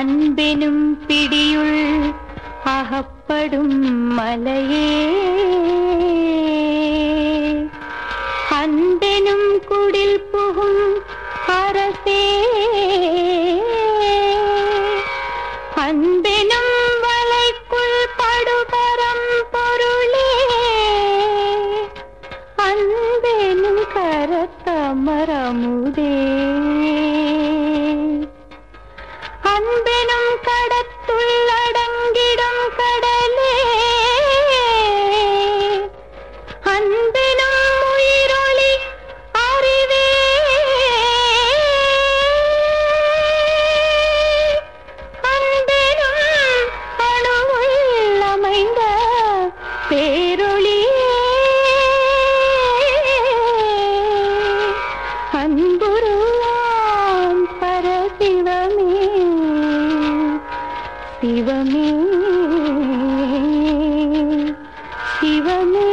அன்பெனும் பிடியுள் அகப்படும் மலையே அன்பெனும் குடில் புகும் அரசே அன்பெனும் வலைக்குள் படுபரம் பொருளே அன்பெனும் கரத்தமரமுதே அன்பெனும் கடத்துள் அடங்கிடும் கடலே அன்பெனும் உயிரொளி அறிவே அன்பெனும் அணுவுள் அமைந்த பேரொளியே அன்புருவான் பரசிவமே சிவமே சிவமே